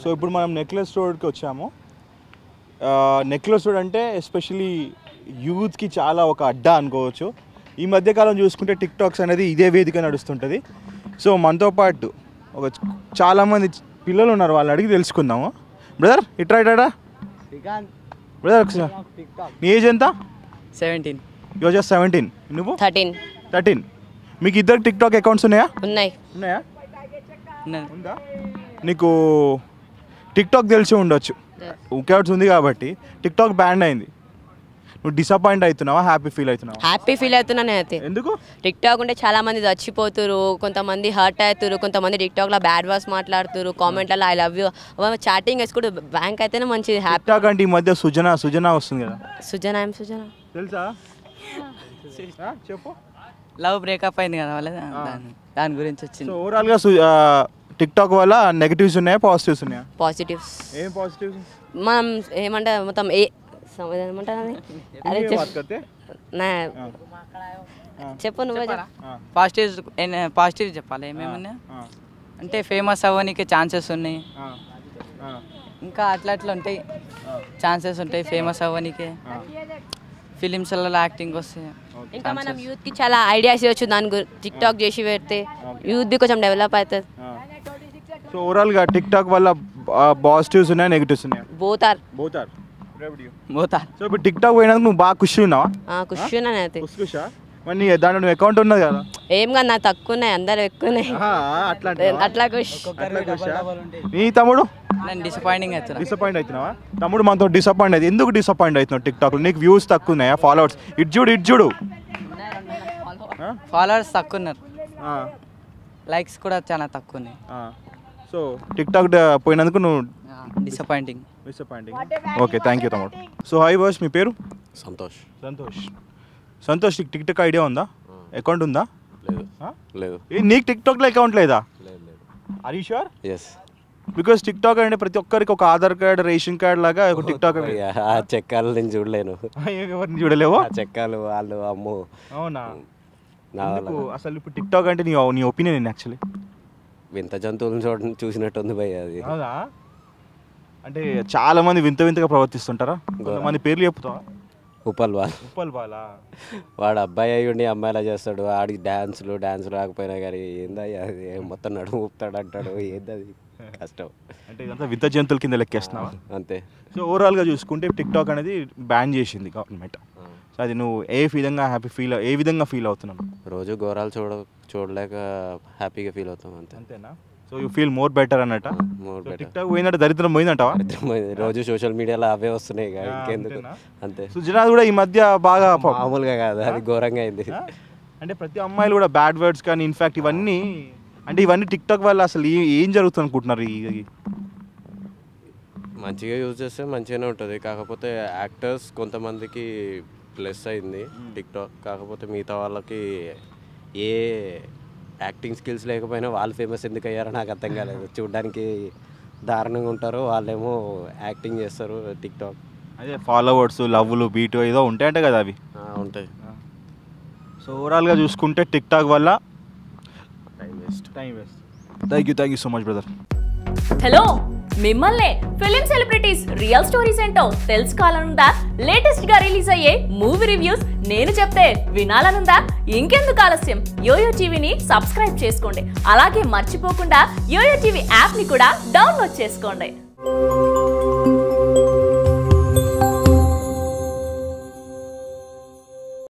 So ఇప్పుడు మనం necklace రోడ్కి వచ్చాము నెక్లెస్ రోడ్ అంటే ఎస్పెషలీ యూత్కి చాలా ఒక అడ్డా అనుకోవచ్చు ఈ మధ్యకాలం చూసుకుంటే టిక్ టాక్స్ అనేది ఇదే వేదిక నడుస్తుంటుంది సో మనతో పాటు ఒక చాలామంది పిల్లలు ఉన్నారు వాళ్ళని అడిగి తెలుసుకుందాము బ్రదర్ ఇట్రా ఇట్రా బ్రదర్ ఒకసారి నీ ఏజ్ ఎంత సెవెంటీన్ యూ జస్ట్ సెవెంటీన్ నువ్వు థర్టీన్ థర్టీన్ మీకు ఇద్దరు టిక్ టాక్ అకౌంట్స్ ఉన్నాయా ఉన్నాయి ఉన్నాయా ఉందా నీకు టిక్ టాక్ తెలిసి ఉండొచ్చు అకౌంట్స్ ఉంది కాబట్టి టిక్ టాక్ బ్యాండ్ అయింది నువ్వు డిసప్పాయింట్ అవుతున్నావా హ్యాపీ ఫీల్ అవుతున్నావా హ్యాపీ ఫీల్ అవుతున్నా నేనైతే ఎందుకు టిక్ టాక్ ఉంటే చాలా మంది చచ్చిపోతురు కొంతమంది హర్ట్ అవుతారు కొంతమంది టిక్ టాక్లో బ్యాడ్ వర్డ్స్ మాట్లాడుతురు కామెంట్లలో ఐ లవ్ యూ చాటింగ్ వేసుకుంటూ బ్యాంక్ అయితేనే మంచిది టిక్ హ్యాపీ టాక్ అంటే ఈ మధ్య సుజన సుజన వస్తుంది కదా సుజన ఏం సుజన తెలుసా ఆ, చెప్పు లవ్ బ్రేకప్ అయింది కదా వాళ్ళ దాని దాని గురించి సో వచ్చింది ఓవరాల్గా టిక్ టాక్ వల్ల నెగిటివ్స్ ఉన్నాయా పాజిటివ్స్ ఉన్నాయా పాజిటివ్స్ ఏం పాజిటివ్స్ మనం ఏమంటే మొత్తం ఏ సమ- ఏమంటారు అది? అరే చెప్పు నా చెప్పు నువ్వే చెప్పు పాజిటివ్ పాజిటివ్ చెప్పాలి ఏమేమి ఉన్నాయి అంటే ఫేమస్ అవ్వడానికి ఛాన్సెస్ ఉన్నాయి ఇంకా అట్లా అట్లా ఉంటాయి ఛాన్సెస్ ఉంటాయి ఫేమస్ అవ్వడానికి ఫిలిమ్స్లలో యాక్టింగ్ వస్తాయి ఇంకా మనం యూత్కి చాలా ఐడియాస్ ఇవ్వచ్చు దాని గురించి టిక్ టాక్ చేసి పెడితే యూత్ కొంచెం డెవలప్ అవుతుంది సో ఓవరాల్గా టిక్ టాక్ వల్ల పాజిటివ్స్ ఉన్నాయా నెగిటివ్స్ ఉన్నాయా బోత్ ఆర్ బోత్ ఆర్ పోతా సో ఇప్పుడు టిక్ టాక్ పోయినందుకు నువ్వు బాగా ఖుషి ఉన్నావా ఖుషి నేనైతే ఖుషి ఖుషా మరి నీ దాంట్లో నువ్వు అకౌంట్ ఉన్నది కదా ఏం కాదు నా తక్కువ ఉన్నాయి అందరు ఎక్కువ ఉన్నాయి అట్లా అట్లా ఖుషి నీ తమ్ముడు నేను డిసప్పాయింటింగ్ అవుతున్నా డిసప్పాయింట్ అవుతున్నావా తమ్ముడు మనతో డిసప్పాయింట్ అయితే ఎందుకు డిసప్పాయింట్ అవుతున్నావు టిక్ టాక్లో నీకు వ్యూస్ తక్కువ ఉన్నాయా ఫాలోవర్స్ ఇటు చూడు ఇటు చూడు ఆ? ఫాలోవర్స్ తక్కువ ఉన్నారు ఆ, లైక్స్ కూడా చాలా తక్కువ ఉన్నాయి ఆ. సో టిక్ టాక్ పోయినందుకు నువ్వు disappointing disappointing okay thank you తమ్ముడు సో హాయ్ బాస్ మీ పేరు సంతోష్ సంతోష్ సంతోష్ నీకు టిక్ టాక్ ఐడియా ఉందా అకౌంట్ ఉందా లేదు ఆ? లేదు ఏ, నీకు టిక్ టాక్లో అకౌంట్ లేదా లేదు లేదు అది sure yes because TikTok అంటే ప్రతి ఒక్కరికి ఒక ఆధార్ కార్డ్ రేషన్ కార్డ్ లాగా ఒక టిక్ టాక్ ఆ చెక్కాలు నేను చూడలేను ఎవరిని చూడలేవు ఆ చెక్కాలు వాళ్ళు అమ్ము అవునా నా వల్ల ఎందుకు అసలు ఇప్పుడు టిక్ టాక్ అంటే నీ నీ ఒపీనియన్ యాక్చువల్లీ వింత జంతువులను చూడ చూసినట్టుంది భయ్య అది అవునా అంటే చాలా మంది వింత వింతగా ప్రవర్తిస్తుంటారా కొంతమంది పేర్లు చెప్తావా ఉప్పల్ వాళ్ళు ఉప్పల్ బాలా వాడు అబ్బాయి అయ్యి ఉండి అమ్మాయిలా చేస్తాడు ఆడికి డ్యాన్సులు డ్యాన్సులు రాకపోయినా కానీ ఏందయ్యా అది మొత్తం నడుము ఊపుతాడు అంటాడు ఏందది కష్టం అంటే ఇదంతా వింత జంతువుల కింద లెక్కేస్తున్నావా అంతే సో ఓవరాల్గా చూసుకుంటే టిక్ టాక్ అనేది బ్యాన్ చేసింది గవర్నమెంట్ సో అది నువ్వు ఏ విధంగా హ్యాపీ ఫీల్ ఏ విధంగా ఫీల్ అవుతున్నావు రోజు ఘోరాలు చూడ చూడలేక హ్యాపీగా ఫీల్ అవుతాం అంతే అంతేనా so you feel more better అన్నట్ట మోర్ టిక్ బెటర్ టాక్ పోయిందంటే దరిద్రం పోయిందంటావా రోజు సోషల్ మీడియాలో అవే వస్తున్నాయి ఇక ఆ, ఇంకెందుకు అంతేనా? అంతే సుజనాథ్ కూడా ఈ మధ్య బాగా ప- మామూలుగా కాదు అది ఘోరంగా అయింది ఆ? అంటే ప్రతి అమ్మాయిలు కూడా బ్యాడ్ వర్డ్స్ కానీ ఇన్ఫాక్ట్ ఇవన్నీ అంటే ఇవన్నీ టిక్ టాక్ వల్ల అసలు ఏ- ఏం జరుగుతుంది అనుకుంటున్నారు ఈ ఈ- మంచిగా యూజ్ చేస్తే మంచిగానే ఉంటుంది కాకపోతే యాక్టర్స్ కొంతమందికి ప్లస్ అయింది టిక్ టాక్ కాకపోతే మిగతా వాళ్ళకి ఏ యాక్టింగ్ స్కిల్స్ లేకపోయినా వాళ్ళు ఫేమస్ ఎందుకు అయ్యారో నాకు అర్థం కాలేదు చూడడానికి దారుణంగా ఉంటారు వాళ్ళేమో యాక్టింగ్ చేస్తారు టిక్ టాక్ అదే ఫాలోవర్స్ లవ్లు బీట్ ఏదో ఉంటాయంటే కదా అవి ఉంటాయి సో ఓవరాల్గా చూసుకుంటే టిక్ టాక్ వల్ల time waste time waste thank you thank you so much brother hello మిమ్మల్నే ఫిలిం సెలబ్రిటీస్ రియల్ స్టోరీస్ ఏంటో తెలుసుకోవాలనుందా లేటెస్ట్ గా రిలీజ్ అయ్యే మూవీ రివ్యూస్ నేను చెప్తే వినాలనుందా ఇంకెందుకు ఆలస్యం యోయో టీవీని సబ్స్క్రైబ్ చేసుకోండి అలాగే మర్చిపోకుండా యోయో టీవీ యాప్ ని కూడా డౌన్లోడ్ చేసుకోండి